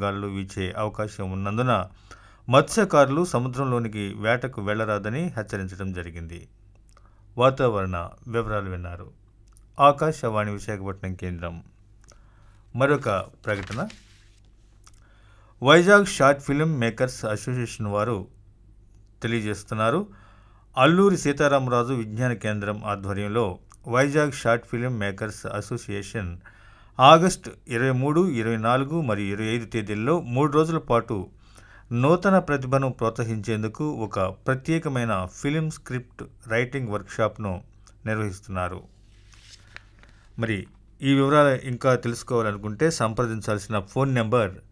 గాలులు వీచే అవకాశం ఉన్నందున మత్స్యకారులు సముద్రంలోనికి వేటకు వెళ్లరాదని హెచ్చరించడం జరిగింది వాతావరణ వివరాలు విన్నారు ఆకాశవాణి విశాఖపట్నం కేంద్రం మరొక ప్రకటన Vizag short film makers association వారు తెలియజేస్తున్నారు అల్లూరి సీతారామరాజు విజ్ఞాన కేంద్రం ఆధ్వర్యంలో Vizag short film makers association August ఇరవై మూడు ఇరవై నాలుగు మరియు ఇరవై ఐదు తేదీల్లో మూడు రోజుల పాటు నూతన ప్రతిభను ప్రోత్సహించేందుకు ఒక ప్రత్యేకమైన ఫిలిం స్క్రిప్ట్ రైటింగ్ వర్క్షాప్ను నిర్వహిస్తున్నారు మరి ఈ వివరాలు ఇంకా తెలుసుకోవాలనుకుంటే సంప్రదించాల్సిన ఫోన్ నెంబర్